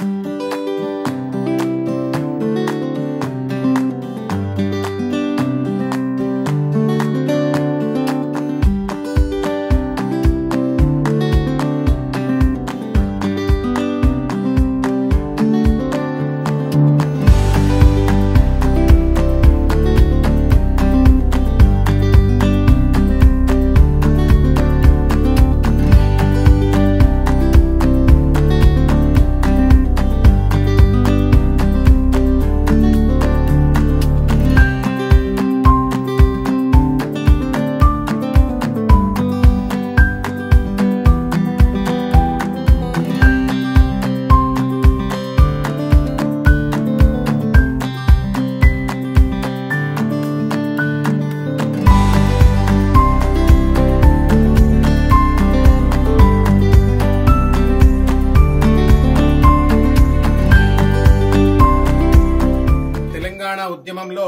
తెలంగాణ ఉద్యమంలో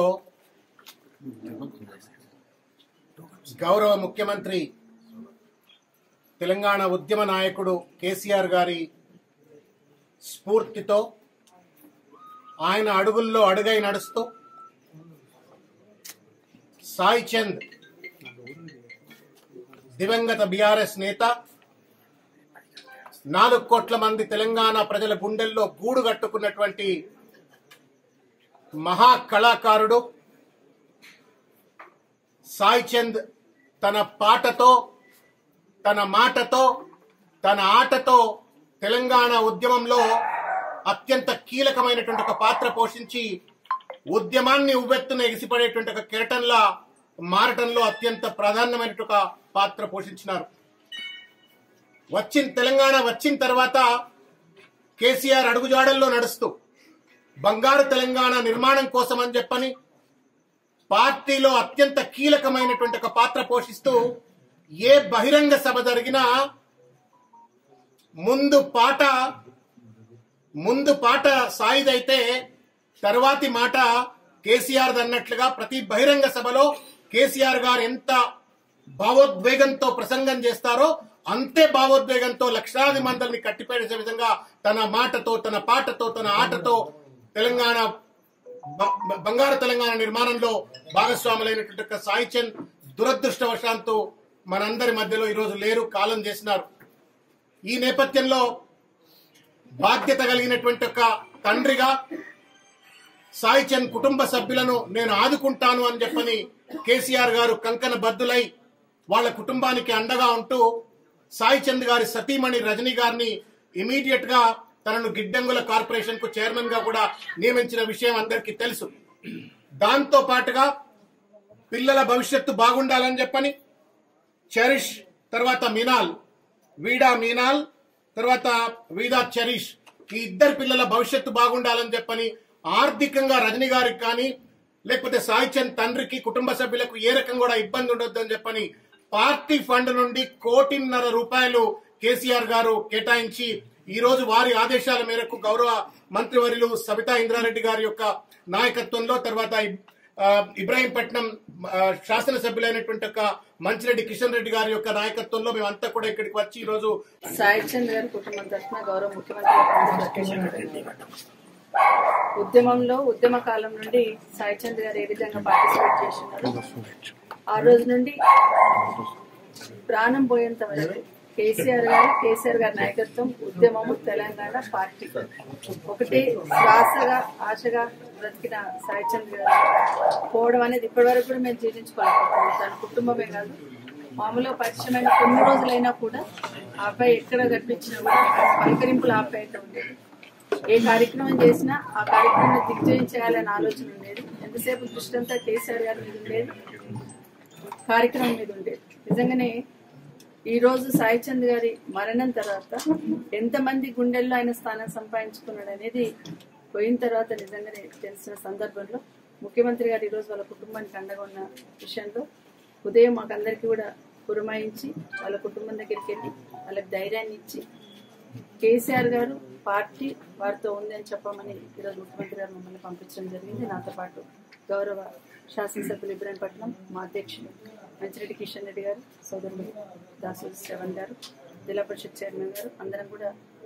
గౌరవ ముఖ్యమంత్రి తెలంగాణ ఉద్యమ నాయకుడు కేసీఆర్ గారి స్ఫూర్తితో ఆయన అడుగుల్లో అడుగై నడుస్తూ సాయి చంద్ దివంగత బీఆర్ఎస్ నేత నాలుగు కోట్ల మంది తెలంగాణ ప్రజల గుండెల్లో గూడు కట్టుకున్నటువంటి మహా కళాకారుడు సాయి చంద్ తన పాటతో తన మాటతో తన ఆటతో తెలంగాణ ఉద్యమంలో అత్యంత కీలకమైనటువంటి ఒక పాత్ర పోషించి ఉద్యమాన్ని ఉవ్వెత్తున ఎగిసిపడేటువంటి ఒక కెరటంలా మారటంలో అత్యంత ప్రాధాన్యమైనటువంటి ఒక పాత్ర పోషించినారు వచ్చిన తెలంగాణ వచ్చిన తర్వాత కేసీఆర్ అడుగుజాడల్లో నడుస్తూ బంగారు తెలంగాణ నిర్మాణం కోసం అని చెప్పని పార్టీలో అత్యంత కీలకమైనటువంటి ఒక పాత్ర పోషిస్తూ ఏ బహిరంగ సభ జరిగినా ముందు పాట ముందు పాట సాయిదైతే తర్వాతి మాట కేసీఆర్ అన్నట్లుగా ప్రతి బహిరంగ సభలో కేసీఆర్ గారు ఎంత భావోద్వేగంతో ప్రసంగం చేస్తారో అంతే భావోద్వేగంతో లక్షలాది మందిని కట్టిపడేసే విధంగా తన మాటతో తన పాటతో తన ఆటతో తెలంగాణ బ- బ- బంగారు తెలంగాణ నిర్మాణంలో భాగస్వాములైనటువంటి ఒక సాయి చంద్ దురదృష్టవశాంతో మనందరి మధ్యలో ఈరోజు లేరు కాలం చేసినారు ఈ నేపథ్యంలో బాధ్యత కలిగినటువంటి ఒక తండ్రిగా సాయి చంద్ కుటుంబ సభ్యులను నేను ఆదుకుంటాను అని చెప్పని కేసీఆర్ గారు కంకణ బద్దులై వాళ్ళ కుటుంబానికి అండగా ఉంటూ సాయి చంద్ గారి సతీమణి రజనీ గారిని ఇమీడియట్ గా తనను గిడ్డంగుల కార్పొరేషన్ కు చైర్మన్ గా కూడా నియమించిన విషయం అందరికీ తెలుసు దాంతో పాటుగా పిల్లల భవిష్యత్తు బాగుండాలని చెప్పని చరిష్ తర్వాత మినాల్ వీడా మీనాల్ తర్వాత వీదా చరిష్ ఈ ఇద్దరు పిల్లల భవిష్యత్తు బాగుండాలని చెప్పని ఆర్థికంగా రజనీ గారికి కానీ లేకపోతే సాయి చంద్ తండ్రికి కుటుంబ సభ్యులకు ఏ రకం కూడా ఇబ్బంది ఉండొద్దని చెప్పని పార్టీ ఫండ్ నుండి కోటిన్నర రూపాయలు కేసీఆర్ గారు కేటాయించి ఈ రోజు వారి ఆదేశాల మేరకు గౌరవ మంత్రివర్యులు సబితా ఇంద్రారెడ్డి గారి యొక్క నాయకత్వంలో తర్వాత ఇబ్- ఆ, ఇబ్రాహీంపట్నం ఆ, శాసనసభ్యులైనటువంటి ఒక మంచిరెడ్డి కిషన్ రెడ్డి గారి యొక్క నాయకత్వంలో మేమంతా కూడా ఇక్కడికి వచ్చి ఈ రోజు సాయి చంద్ గారి కుటుంబం తరఫున గౌరవ ముఖ్యమంత్రి గారికి ప్రత్యేకంగా ఉద్యమంలో ఉద్యమ కాలం నుండి సాయి చంద్ గారు ఏ విధంగా పార్టిసిపేట్ చేస్తున్నారు ఆ రోజు నుండి ప్రాణం పోయేంత వరకు కేసీఆర్ గారు కేసీఆర్ గారి నాయకత్వం ఉద్యమము తెలంగాణ పార్టీ ఒకటి శ్వాసగా ఆశగా బ్రతికిన సాయి చంద్ గారు పోవడం అనేది ఇప్పటి వరకు కూడా మేము జీర్ణించుకోలేకపోతున్నాం తన కుటుంబమే కాదు మామూలుగా పరిచయమైన కొన్ని రోజులైనా కూడా ఆ అబ్బాయి ఎక్కడ కనిపించినా కూడా పలకరింపుల ఆప్యాయత ఉండేది ఏ కార్యక్రమం చేసినా ఆ కార్యక్రమం దిగ్జయం చేయాలనే ఆలోచన ఉండేది ఎంతసేపు దృష్టి అంతా కేసీఆర్ గారి మీద ఉండేది కార్యక్రమం మీద ఉండేది నిజంగానే ఈ రోజు సాయి చంద్ గారి మరణం తర్వాత ఎంతమంది గుండెల్లో ఆయన స్థానం సంపాదించుకున్నాడు అనేది పోయిన తర్వాత నిజంగానే తెలిసిన సందర్భంలో ముఖ్యమంత్రి గారు ఈరోజు వాళ్ళ కుటుంబానికి అండగా ఉన్న విషయంలో ఉదయం మాకందరికీ కూడా పురమాయించి వాళ్ళ కుటుంబం దగ్గరికి వెళ్ళి వాళ్ళకి ధైర్యాన్ని ఇచ్చి కేసీఆర్ గారు పార్టీ వారితో ఉంది అని చెప్పమని ఈరోజు ముఖ్యమంత్రి గారు మమ్మల్ని పంపించడం జరిగింది నాతో పాటు గౌరవ శాసనసభ్యులు ఇబ్రాహీంపట్నం మా అధ్యక్షులు మంచిరెడ్డి కిషన్ రెడ్డి గారు సోదరులు దాసు శ్రవణ్ గారు జిల్లా పరిషత్ చైర్మన్ గారు అందరం కూడా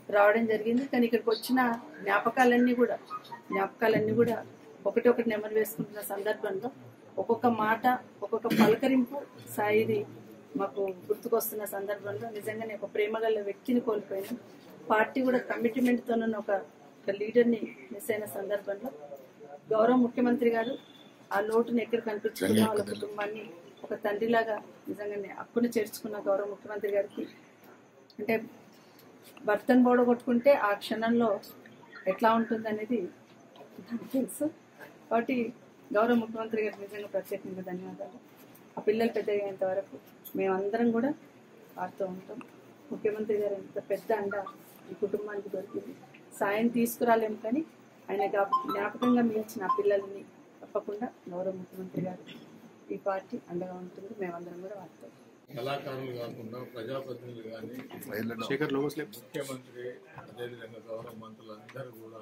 రావడం జరిగింది కానీ ఇక్కడికి వచ్చిన జ్ఞాపకాలన్నీ కూడా జ్ఞాపకాలన్నీ కూడా ఒకటి ఒకటి నెమరు వేసుకుంటున్న సందర్భంలో ఒక్కొక్క మాట ఒక్కొక్క పలకరింపు సాయిది మాకు గుర్తుకొస్తున్న సందర్భంలో నిజంగానే ఒక ప్రేమగల వ్యక్తిని కోల్పోయినాం పార్టీ కూడా కమిట్మెంట్ తోనున్న ఒక ఒక లీడర్ని మిస్ అయిన సందర్భంలో గౌరవ ముఖ్యమంత్రి గారు ఆ లోటుని ఎక్కడ కనిపించుకున్న వాళ్ళ కుటుంబాన్ని ఒక తండ్రిలాగా నిజంగానే అక్కును చేర్చుకున్న గౌరవ ముఖ్యమంత్రి గారికి అంటే భర్తను కొట్టుకుంటే ఆ క్షణంలో ఎట్లా ఉంటుంది అనేది నాకు తెలుసు కాబట్టి గౌరవ ముఖ్యమంత్రి గారికి నిజంగా ప్రత్యేకంగా ధన్యవాదాలు ఆ పిల్లలు పెద్దగయ్యేంత వరకు మేమందరం కూడా వారితో ఉంటాం ముఖ్యమంత్రి గారు ఎంత పెద్ద అండ ఈ కుటుంబానికి దొరికింది సాయం తీసుకురాలేము కానీ ఆయన జ్ఞాప- జ్ఞాపకంగా మిగిల్చిన ఆ పిల్లల్ని తప్పకుండా గౌరవ ముఖ్యమంత్రి గారు ఈ పార్టీ అండగా ఉంటుంది మేమందరం కూడా వారితో కళాకారులు కాకుండా ప్రజాప్రతినిధులు కానీ శేఖర్ లోగోస్ లేపు ముఖ్యమంత్రి అదేవిధంగా గౌరవ మంత్రులు అందరూ కూడా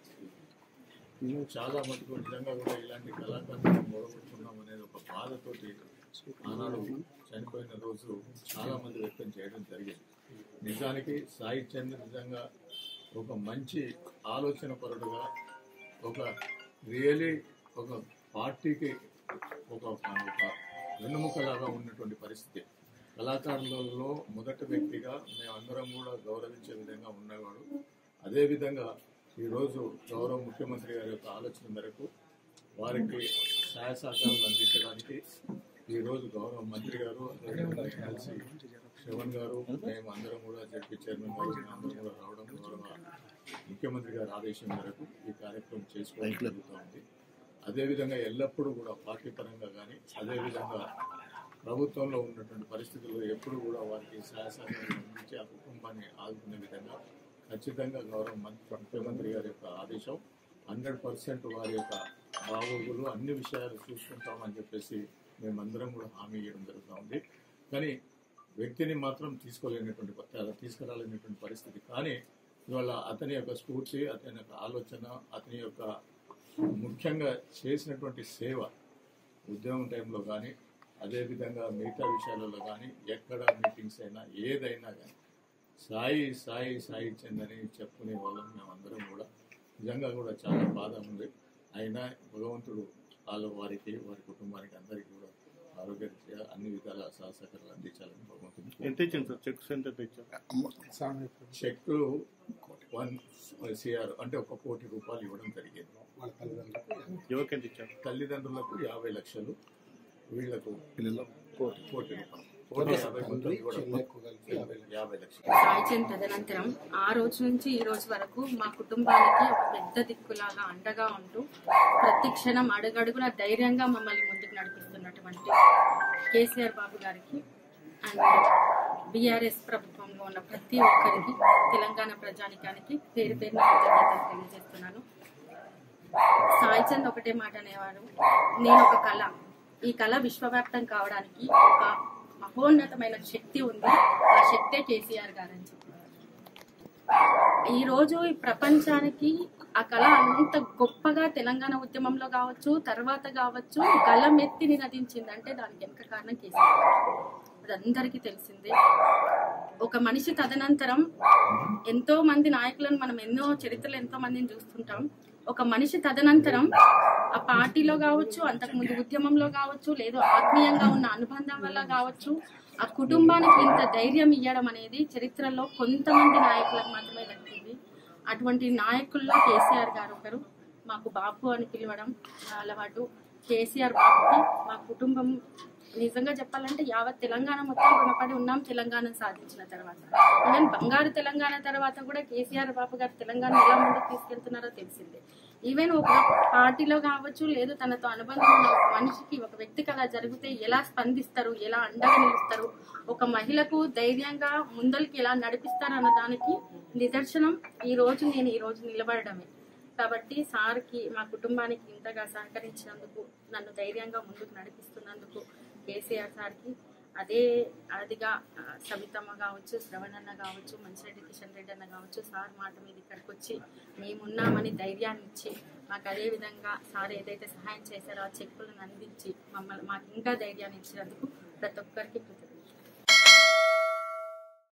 చాలా మటుకు నిజంగా కూడా ఇలాంటి కళాకారులను మూడగొట్టుకున్నాం అనేది ఒక బాధతోటి ఆనాడు చనిపోయిన రోజు చాలా మంది వ్యక్తం చేయడం జరిగింది నిజానికి సాయి చంద్ర నిజంగా ఒక మంచి ఆలోచన పరుడుగా ఒక రియలీ ఒక పార్టీకి ఒక ఒక వెన్నుముకలాగా ఉన్నటువంటి పరిస్థితి కళాకారులలో మొదటి వ్యక్తిగా మేమందరం కూడా గౌరవించే విధంగా ఉన్నవాడు అదేవిధంగా ఈరోజు గౌరవ ముఖ్యమంత్రి గారి యొక్క ఆలోచన మేరకు వారికి సహాయ సహకారాలు అందించడానికి ఈరోజు గౌరవ మంత్రి గారు అదేవిధంగా కలిసి శ్రవణ్ గారు మేము అందరం కూడా జడ్పీ చైర్మన్ గారు అందరం కూడా రావడం గౌరవ ముఖ్యమంత్రి గారి ఆదేశం మేరకు ఈ కార్యక్రమం చేసుకోవడం జరుగుతూ ఉంది అదేవిధంగా ఎల్లప్పుడూ కూడా పార్టీ పరంగా కానీ అదేవిధంగా ప్రభుత్వంలో ఉన్నటువంటి పరిస్థితుల్లో ఎప్పుడు కూడా వారికి సహాయ సహకారాలు అందించి ఆ కుటుంబాన్ని ఆదుకునే విధంగా ఖచ్చితంగా గౌరవ మంత్రి ముఖ్యమంత్రి గారి యొక్క ఆదేశం హండ్రెడ్ పర్సెంట్ వారి యొక్క బాగోగులు అన్ని విషయాలు చూసుకుంటామని చెప్పేసి మేమందరం కూడా హామీ ఇవ్వడం జరుగుతూ ఉంది కానీ వ్యక్తిని మాత్రం తీసుకోలేనటువంటి ప- అలా తీసుకురాలేనటువంటి పరిస్థితి కానీ ఇవాళ అతని యొక్క స్ఫూర్తి అతని యొక్క ఆలోచన అతని యొక్క ముఖ్యంగా చేసినటువంటి సేవ ఉద్యోగం టైంలో కానీ అదేవిధంగా మిగతా విషయాలలో కానీ ఎక్కడ మీటింగ్స్ అయినా ఏదైనా కానీ సాయి సాయి సాయి చందని చెప్పుకునే వాళ్ళం మేమందరం కూడా నిజంగా కూడా చాలా బాధ ఉంది అయినా భగవంతుడు వాళ్ళ వారికి వారి కుటుంబానికి అందరికీ కూడా ఆరోగ్యరీత్యా అన్ని విధాల సహసకరాలు అందించాలని భగవంతుడు ఎంత ఇచ్చింది సార్ చెక్స్ ఎంత ఇచ్చారు చెక్లు వన్ సిఆర్ అంటే ఒక కోటి రూపాయలు ఇవ్వడం జరిగింది ఎవరికి ఎంత ఇచ్చారు తల్లిదండ్రులకు యాభై లక్షలు వీళ్లకు కోటి కోటి రూపాయలు కోటి యాభై మొత్తం ఇవ్వడం యాభై లక్షలు సాయిచంద్ తదనంతరం ఆ రోజు నుంచి ఈ రోజు వరకు మా కుటుంబానికి ఒక పెద్ద దిక్కులాగా అండగా ఉంటూ ప్రతి క్షణం అడుగడుగున ధైర్యంగా మమ్మల్ని ముందుకు నడిపిస్తున్నటువంటి కేసీఆర్ బాబు గారికి అండ్ బీఆర్ఎస్ ప్రభుత్వంలో ఉన్న ప్రతి ఒక్కరికి తెలంగాణ ప్రజానికానికి పేరు పేరున కృతజ్ఞతలు తెలియజేస్తున్నాను సాయిచంద్ ఒకటే మాట అనేవారు నేను ఒక కళ ఈ కళ విశ్వవ్యాప్తం కావడానికి ఒక మహోన్నతమైన శక్తి ఉంది ఆ శక్తే కేసీఆర్ గారు అని చెప్పారు ఈ రోజు ఈ ప్రపంచానికి ఆ కళ అంత గొప్పగా తెలంగాణ ఉద్యమంలో కావచ్చు తర్వాత కావచ్చు గలమెత్తి నినదించింది అంటే దానికి వెనక కారణం కేసీఆర్ అది అందరికీ తెలిసిందే ఒక మనిషి తదనంతరం ఎంతో మంది నాయకులను మనం ఎన్నో చరిత్రలు ఎంతో మందిని చూస్తుంటాం ఒక మనిషి తదనంతరం ఆ పార్టీలో కావచ్చు అంతకుముందు ఉద్యమంలో కావచ్చు లేదు ఆత్మీయంగా ఉన్న అనుబంధం వల్ల కావచ్చు ఆ కుటుంబానికి ఇంత ధైర్యం ఇవ్వడం అనేది చరిత్రలో కొంతమంది నాయకులకు మాత్రమే దక్కింది అటువంటి నాయకుల్లో కేసీఆర్ గారు ఒకరు మాకు బాపు అని పిలవడం అలవాటు కేసీఆర్ బాబుకి మా కుటుంబం నిజంగా చెప్పాలంటే యావత్ తెలంగాణ మొత్తం రుణపడి ఉన్నాం తెలంగాణ సాధించిన తర్వాత ఈవెన్ బంగారు తెలంగాణ తర్వాత కూడా కేసీఆర్ బాబు గారు తెలంగాణ ఎలా ముందుకు తీసుకెళ్తున్నారో తెలిసిందే ఈవెన్ ఒక పార్టీలో కావచ్చు లేదు తనతో అనుబంధం ఉన్న ఒక మనిషికి ఒక వ్యక్తికి అలా జరిగితే ఎలా స్పందిస్తారు ఎలా అండగా నిలుస్తారు ఒక మహిళకు ధైర్యంగా ముందరికి ఎలా నడిపిస్తారు అన్న దానికి నిదర్శనం ఈ రోజు నేను ఈ రోజు నిలబడడమే కాబట్టి సార్కి మా కుటుంబానికి ఇంతగా సహకరించినందుకు నన్ను ధైర్యంగా ముందుకు నడిపిస్తున్నందుకు కేసీఆర్ సార్కి అదే అదిగా ఆ, సబితమ్మ కావచ్చు శ్రవణన్న కావచ్చు మంచిరెడ్డి కిషన్ రెడ్డి అన్న కావచ్చు సార్ మాట మీద ఇక్కడికి వచ్చి మేమున్నామని ధైర్యాన్ని ఇచ్చి మాకు అదే విధంగా సార్ ఏదైతే సహాయం చేశారో ఆ చెక్కులను అందించి మమ్మల్ని మాకు ఇంకా ధైర్యాన్ని ఇచ్చినందుకు ప్రతి ఒక్కరికి కృతజ్ఞతలు